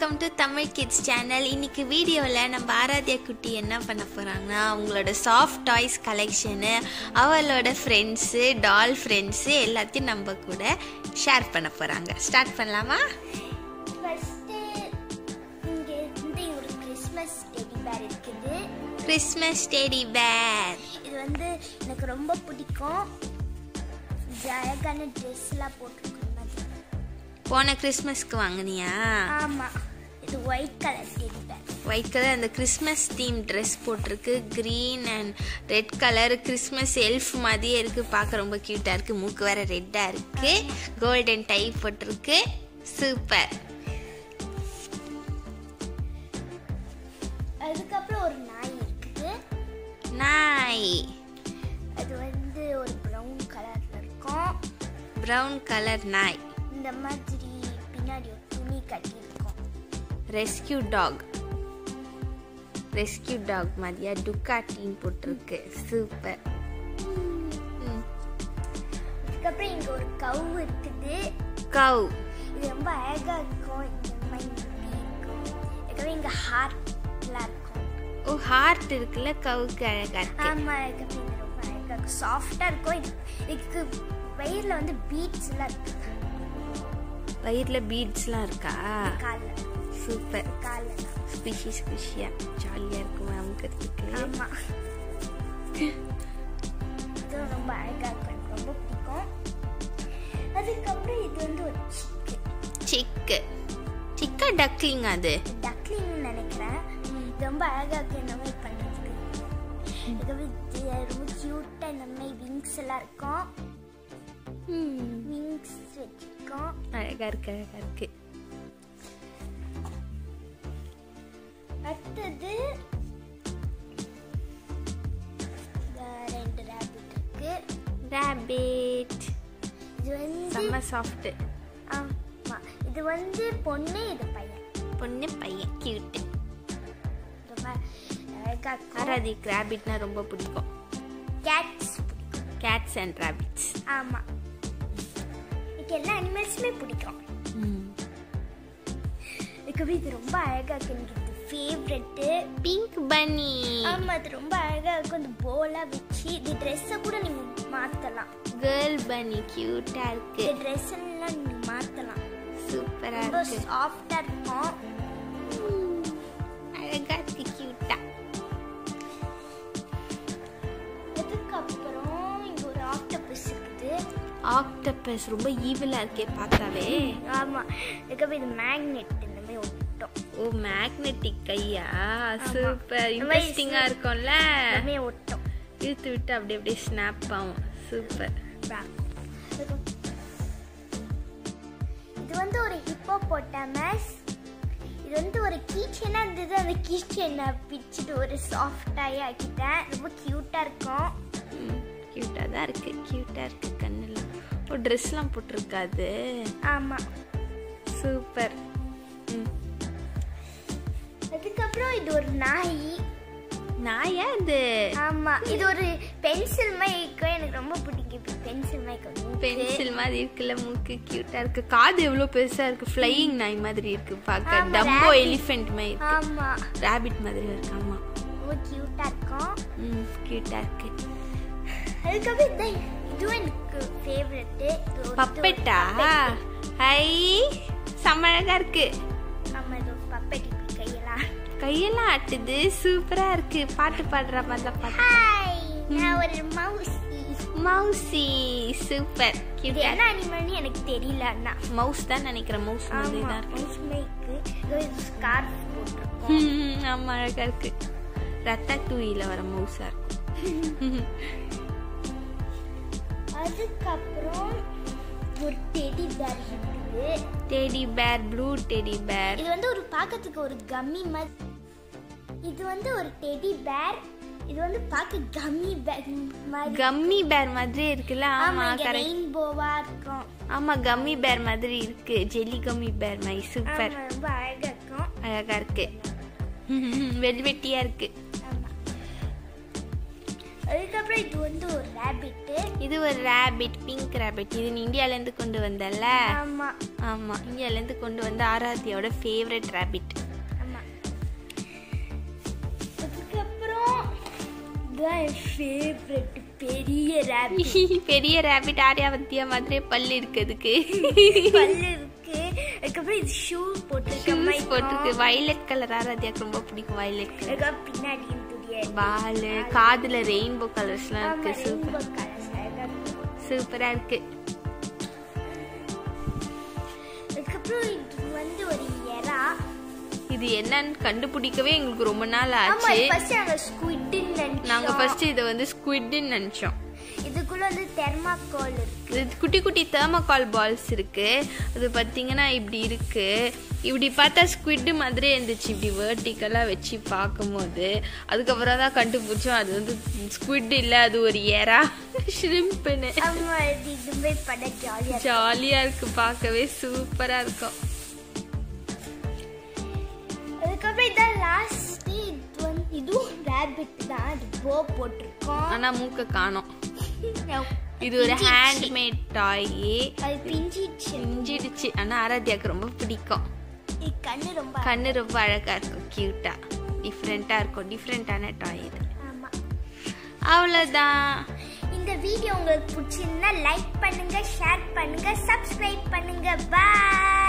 Welcome to Tamil kids channel இன்னைக்கு வீடியோவில் நம்ம ஆராத்யா குட்டி என்ன பண்ண போகிறாங்கன்னா அவங்களோட சாஃப்ட் டாய்ஸ் கலெக்ஷனு அவளோட ஃப்ரெண்ட்ஸு டால் ஃப்ரெண்ட்ஸு எல்லாத்தையும் நம்ம கூட ஷேர் பண்ண போகிறாங்க ஸ்டார்ட் பண்ணலாமா ஃபர்ஸ்ட்டு இங்கே வந்து ஒரு கிறிஸ்மஸ் டெடி பேர் இருக்குது கிறிஸ்மஸ் டெடி பேர் இது வந்து எனக்கு ரொம்ப பிடிக்கும் இது அழகான ட்ரெஸ்லாம் போட்டிருக்கிற மாதிரி போன கிறிஸ்மஸ்க்கு வாங்கினியா ஆமாம் இது white colour teddy bear white colour அந்த கிறிஸ்மஸ் தீம் ட்ரெஸ் போட்டிருக்கு green and red colour Christmas elf மாதிரியே இருக்குது பார்க்க ரொம்ப க்யூட்டாக இருக்குது மூக்கு வேற ரெட்டாக இருக்குது கோல்டன் டை போட்டிருக்கு சூப்பர் அதுக்கப்புறம் ஒரு நாய் இருக்குது நாய் அது வந்து ஒரு ப்ரௌன் கலரில் இருக்கும் ப்ரௌன் கலர் நாய் இந்த மாதிரி பின்னாடி ஒரு துணி கட்டியிருக்கும் ரெஸ்கியூ டாக் ரெஸ்கியூ டாக் மாதிரியா டுக்காட்டின்னு போட்டிருக்கு சூப்பர் அதுக்கப்புறம் இங்கே ஒரு கவு இருக்குது கவ் இது ரொம்ப அழகாக இருக்கும் இந்த மாதிரி இப்படி இருக்கும் அதுக்கப்புறம் இங்கே ஹார்ட்லாம் இருக்கும் ஓ ஹார்ட் இருக்குல்ல கவுக்கு அழகா இருக்கு ஆமாம் அதுக்கப்புறம் இது ரொம்ப அழகாக இருக்கும் சாஃப்டாக இருக்கும் இது இதுக்கு வயிறில் வந்து பீட்ஸ்லாம் இருக்கு வயிறில் பீட்ஸ்லாம் இருக்கா காலில் சூப்பர் காலில் ஸ்குஷி ஸ்குஷியா ஜாலியாக இருக்கும் அமுக்கிறதுக்கு ஆமாம் இது ரொம்ப அழகாக இருக்கும் எனக்கு ரொம்ப பிடிக்கும் அதுக்கப்புறம் இது வந்து ஒரு சிக்கு சிக்கு சிக்கா டக்லிங் அது டக்லிங்னு நினைக்கிறேன் இது ரொம்ப அழகாக இருக்கு இந்த மாதிரி பண்ணுறதுக்கு அதுக்கப்புறம் இது ரொம்ப க்யூட்டாக இந்த மாதிரி விங்ஸ் எல்லாம் இருக்கும் விங்ஸ் வச்சிருக்கோம் அழகா இருக்கு அழகா இருக்கு அடுத்தது இந்த ரெண்டு ரேபிட் இருக்கு ரேபிட் இது வந்து செம்ம சாஃப்ட் ஆமா இது வந்து பொண்ணு இது பையன் பொண்ணு பையன் கியூட் ரொம்ப அழகா இருக்கும் ஆராதிக் ரேபிட்னா ரொம்ப பிடிக்கும் கேட்ஸ் கேட்ஸ் அண்ட் ரேபிட்ஸ் ஆமா எனக்கு எல்லா அனிமல்ஸுமே பிடிக்கும் அதுக்கப்புறம் இது ரொம்ப அழகா இருக்கு எனக்கு இது ஃபேவரெட்டு பிங்க் பன்னி ஆமா அது ரொம்ப அழகா இருக்கும் இந்த போலா வச்சு இது ட்ரெஸ்ஸை கூட நீங்க மாத்தலாம் கேர்ள் பன்னி கியூட்டா இருக்கு இந்த ட்ரெஸ் எல்லாம் நீங்க மாத்தலாம் சூப்பரா ரொம்ப இருக்கு சாஃப்டா இருக்கும் அழகா இருக்கு கியூட்டா அதுக்கப்புறம் இங்க ஒரு ஆக்டோபஸ் இருக்குது ஆக்டோபஸ் ரொம்ப ஈவிலா இருக்கே பார்த்தாவே ஆமா அதுக்கப்புறம் இது மேக்னெட் இந்த மாதிரி ஒட்டும் ஓ மேக்னெட்டிக் கையா சூப்பர் இந்த மாதிரி இன்ட்ரெஸ்டிங்கா இருக்கும்ல இந்த மாதிரி ஒட்டும் இழுத்து விட்டு அப்படி அப்படியே ஸ்னாப் ஆகும் சூப்பர் back. அதுக்கு- இது வந்து ஒரு ஹிப்போபோட்டமஸ் இது வந்து ஒரு கீச்சனா இருந்தது அந்த கீச்சனை பிச்சுட்டு ஒரு சாஃப்டாகி ஆக்கிட்டேன் ரொம்ப க்யூட்டாக இருக்கும் கியூட்டா தான் இருக்கு கியூட்டா இருக்கு கண்ணுலாம் ஓ ட்ரெஸ்லாம் போட்டிருக்காது ஆமாம் சூப்பர் அதுக்கப்புறம் இது ஒரு நாய் நாயா இது ஆமா இது ஒரு பென்சில் மாதிரி இருக்கும் எனக்கு ரொம்ப பிடிக்கும் பென்சில் மாதிரி இருக்கும் பென்சில் மாதிரி இருக்குல்ல மூக்கு கியூட்டா இருக்கு காது எவ்வளவு பெருசா இருக்கு ஃப்ளையிங் நாய் மாதிரி இருக்கு பார்க்க ஆமா, டம்போ rabbit. எலிஃபென்ட் மாதிரி இருக்கு ஆமா ராபிட் மாதிரி இருக்கு ஆமா ரொம்ப க்யூட்டாக இருக்கும் ம் கியூட்டா இருக்கு அதுக்கப்புறம் இந்த இதுவும் எனக்கு ஃபேவரெட்டு பப்பெட்டா ஹை செம்ம அழகா இருக்கு ஆமா இது ஒரு பப்பெட் இப்படி கையெல்லாம் கையெல்லாம் ஆட்டுது சூப்பரா இருக்கு பாட்டு பாடுற மாதிரிலாம் பாட்டு ஹாய் நான் ஒரு மவுஸ் மவுசி சூப்பர் இது கியூட்டா என்ன அனிமல்னு எனக்கு தெரியல அண்ணா மவுஸ் தான் நினைக்கிறேன் மவுஸ் மாதிரி ஆமா தான் இருக்கு மவுஸ் மேய்க்கு இது ஸ்கார்ஃப் போட்டிருக்கோம் ம், ஆமா அழகா இருக்கு ரத்தா டூயில வர மவுஸா இருக்கு அதுக்கப்புறம் ஒரு டெடி பேர் இருக்குது teddy bear blue teddy bear இது வந்து ஒரு பார்க்கறதுக்கு ஒரு கம்மி மாதிரி இது வந்து ஒரு டெடி பேர் இது வந்து பார்க்க கம்மி பேர் மாதிரி கம்மி பேர் மாதிரி இருக்குல்ல ஆமா ஆமா இங்க கரெக்ட் ரெயின்போவா இருக்கும் ஆமா கம்மி பேர் மாதிரி இருக்கு ஜெல்லி கம்மி பேர் மாதிரி சூப்பர் ஆமா ரொம்ப அழகா இருக்கும் அழகா இருக்கு வெல்வெட்டியா இருக்கு ஆமா அதுக்கப்புறம் இது வந்து ஒரு ரேபிட்டு இது ஒரு ரேபிட் பிங்க் ரேபிட் இது நீ இந்தியாவிலேருந்து கொண்டு வந்தல ஆமா ஆமாம் இந்தியாவிலேருந்து கொண்டு வந்த ஆராத்தியோட ஃபேவரட் ரேபிட் ஆமா அதுக்கப்புறம் இதுதான் என் ஃபேவரட் பெரிய ரேபிட் பெரிய ரேபிட் ஆரியாவத்தியா மாதிரி பல்லு இருக்குதுக்கு பல்லு இருக்கு அதுக்கப்புறம் இது ஷூ போட்டிருக்கேன் ஷூஸ் போட்டிருக்கு வயலட் கலர் ஆராத்தியாக்கு ரொம்ப பிடிக்கும் வயலட் கலர் அதுக்கப்புறம் பின்னாடி துடியா பாலு காதுல ரெயின்போ கலர்ஸ்லாம் இருக்கு சூப்பர் ரொம்ப கலர்ஸ் அழகா இருக்கு. சூப்பரா இருக்கு அதுக்கப்புறம் இது வந்து ஒரு எறா இது என்னன்னு கண்டுபிடிக்கவே எங்களுக்கு ரொம்ப நாள் ஆமா ஆச்சு ஃபர்ஸ்ட் நாங்க ஸ்குவிட்னு நாங்க நினைச்சோம் ஃபர்ஸ்ட் இதை வந்து ஸ்குவிட்னு நினைச்சோம் இதுக்குள்ள வந்து தெர்மாக்கோல் இருக்கு இது குட்டி குட்டி தேர்மகால் பால்ஸ் இருக்கு அது பார்த்தீங்கன்னா இப்படி இருக்கு இப்படி பார்த்தா ஸ்குவிட் மாதிரி இருந்துச்சு இப்படி வேர்ட்டிக்கலாக வச்சு பார்க்கும்போது அதுக்கப்புறம் தான் கண்டுபிடிச்சோம் அது வந்து ஸ்குவிட் இல்லை அது ஒரு ஏரா ஷ்ரிம்ப்னு ஆமா இது இதுவே பட ஜாலியா ஜாலியாக இருக்கு பார்க்கவே சூப்பராக இருக்கும் அதுக்கப்புறம் இதான் லாஸ்ட் இது வந்து இதுவும் ரேபிட் தான் அது போ போட்டிருக்கோம் ஆனால் மூக்க காணோம் இது ஒரு ஹேண்ட்மேட் டாய் அது பிஞ்சிடுச்சு இஞ்சிடுச்சு ஆனால் ஆராத்தியாக்கு ரொம்ப பிடிக்கும் இது கண்ணு ரொம்ப கண்ணு ரொம்ப அழகாக இருக்கும் க்யூட்டாக டிஃப்ரெண்ட்டாக இருக்கும் டிஃப்ரெண்ட்டான டாய் இது ஆமா அவ்வளோதான் இந்த வீடியோ உங்களுக்கு பிடிச்சிருந்தா லைக் பண்ணுங்க ஷேர் பண்ணுங்க சப்ஸ்கிரைப் பண்ணுங்க பாய்